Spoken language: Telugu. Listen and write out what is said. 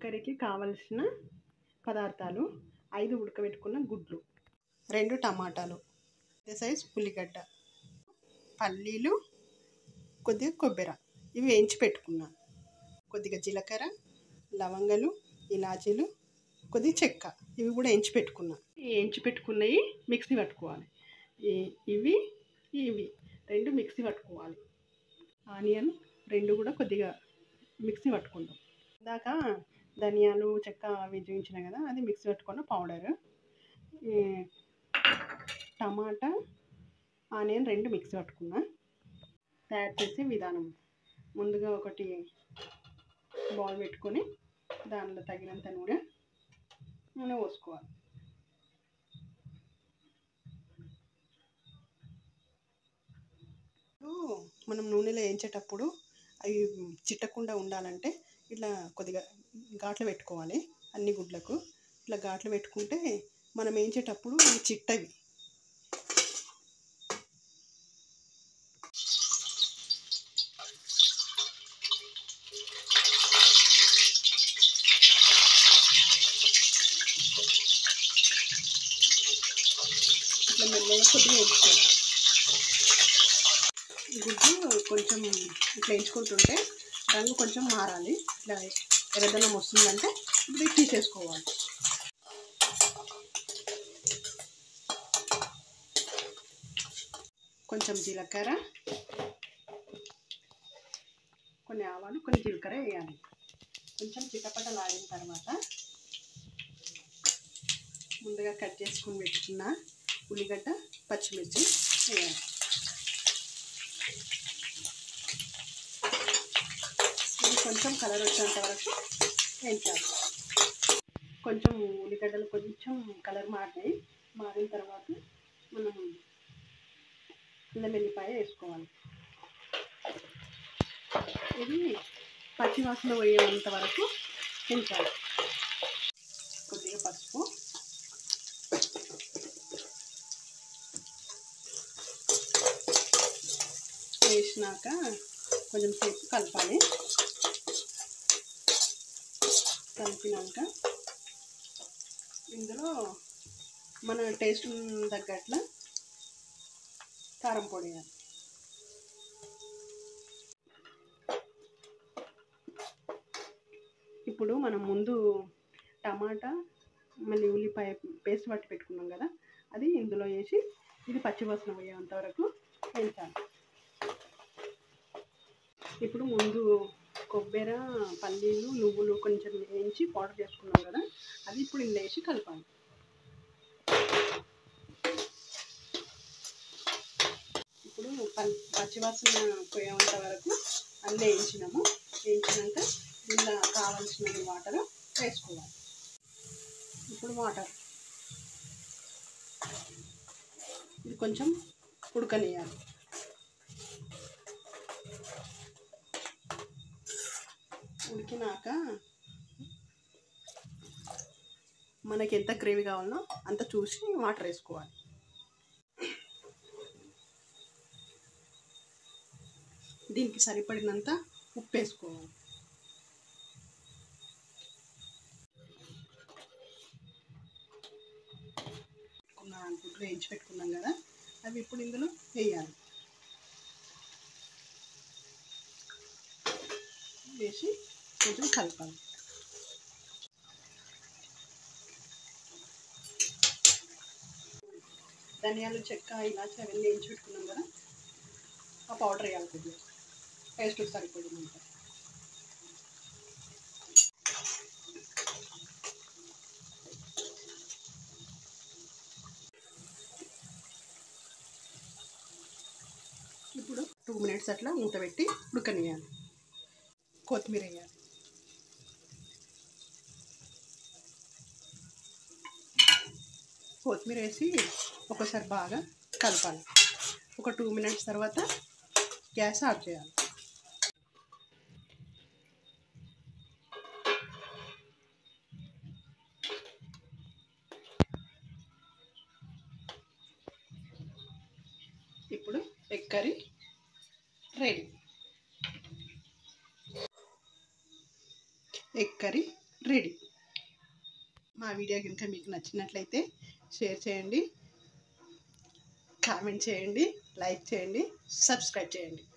కర్రీకి కావలసిన పదార్థాలు ఐదు ఉడకబెట్టుకున్న గుడ్లు రెండు టమాటాలు పెద్ద సైజ్ ఉల్లిగడ్డ పల్లీలు కొద్దిగా కొబ్బరి ఇవి వేయించి పెట్టుకున్నా కొద్దిగా జీలకర్ర లవంగాలు ఇలాచీలు కొద్దిగా చెక్క ఇవి కూడా వేయించి పెట్టుకున్నా ఈ వేయించి పెట్టుకున్నవి మిక్సీ పట్టుకోవాలి ఈ- ఇవి ఇవి రెండు మిక్సీ పట్టుకోవాలి ఆనియన్ రెండు కూడా కొద్దిగా మిక్సీ పట్టుకుంటాం ఇందాక ధనియాలు చెక్క అవి చూపించిన కదా అది మిక్సీ పట్టుకున్న పౌడర్ టమాటా ఆనియన్ రెండు మిక్సీ పట్టుకున్నా తయారు చేసే విధానం ముందుగా ఒకటి బౌల్ పెట్టుకొని దానిలో తగినంత నూనె నూనె పోసుకోవాలి ఇప్పుడు మనం నూనెలో వేయించేటప్పుడు అవి చిట్టకుండా ఉండాలంటే ఇట్లా కొద్దిగా ఘాట్లు పెట్టుకోవాలి అన్ని గుడ్లకు ఇట్లా ఘాట్లు పెట్టుకుంటే మనం వేయించేటప్పుడు అవి చిట్టవి ఇట్లా మెల్లగా కొద్దిగా వేయించుకోవాలి గుడ్డు కొంచెం ఇట్లా వేయించుకుంటుంటే రంగు కొంచెం మారాలి ఇట్లా ఎర్రదనం వస్తుందంటే ఇప్పుడు ఇది తీసేసుకోవాలి కొంచెం జీలకర్ర కొన్ని ఆవాలు కొన్ని జీలకర్ర వేయాలి కొంచెం చిటపట లాగిన తర్వాత ముందుగా కట్ చేసుకుని పెట్టుకున్న ఉల్లిగడ్డ పచ్చిమిర్చి వేయాలి ఇది కొంచెం కలర్ వచ్చేంత వరకు వేయించాలి కొంచెం ఉల్లిగడ్డలు కొంచెం కలర్ మారినాయి మారిన తర్వాత మనం అల్లం వెల్లిపాయ వేసుకోవాలి ఇది పచ్చివాసన పోయేంత వరకు పెంచాలి కొద్దిగా పసుపు వేసినాక కొంచెం సేపు కలపాలి కలిపినాక ఇందులో మన టేస్ట్ తగ్గట్ల కారం పొడి వేయాలి ఇప్పుడు మనం ముందు టమాటా మళ్ళీ ఉల్లిపాయ పేస్ట్ పట్టి పెట్టుకున్నాం కదా అది ఇందులో వేసి ఇది పచ్చివాసన పోయేంత వరకు వేయించాలి ఇప్పుడు ముందు కొబ్బరి పల్లీలు నువ్వులు కొంచెం వేయించి పౌడర్ చేసుకున్నాం కదా అది ఇప్పుడు ఇందులో వేసి కలపాలి ఇప్పుడు పల్ పచ్చివాసన పోయేంత వరకు అందులో వేయించినాము వేయించినాక ఇందులో కావాల్సిన వాటర్ వేసుకోవాలి ఇప్పుడు వాటర్ ఇది కొంచెం ఉడకనియాలి ఉడికినాక మనకి ఎంత గ్రేవీ కావాలనో అంత చూసి వాటర్ వేసుకోవాలి దీనికి సరిపడినంత ఉప్పు వేసుకోవాలి పెట్టుకున్న గుడ్లు వేయించి పెట్టుకున్నాం కదా అవి ఇప్పుడు ఇందులో వేయాలి వేసి కొంచెం కలపాలి ధనియాలు చెక్క ఇలాచి అవన్నీ వేయించి పెట్టుకున్నాం కదా ఆ పౌడర్ వేయాలి కొద్దిగా టేస్ట్ సరిపడినంత ఇప్పుడు టూ మినిట్స్ అట్లా మూత పెట్టి ఉడకనియాలి కొత్తిమీర వేయాలి కొత్తిమీర వేసి ఒకసారి బాగా కలపాలి ఒక టూ మినిట్స్ తర్వాత గ్యాస్ ఆఫ్ చేయాలి ఇప్పుడు egg curry ready egg curry ready మా వీడియో కనుక మీకు నచ్చినట్లయితే షేర్ చేయండి కామెంట్ చేయండి లైక్ చేయండి సబ్స్క్రైబ్ చేయండి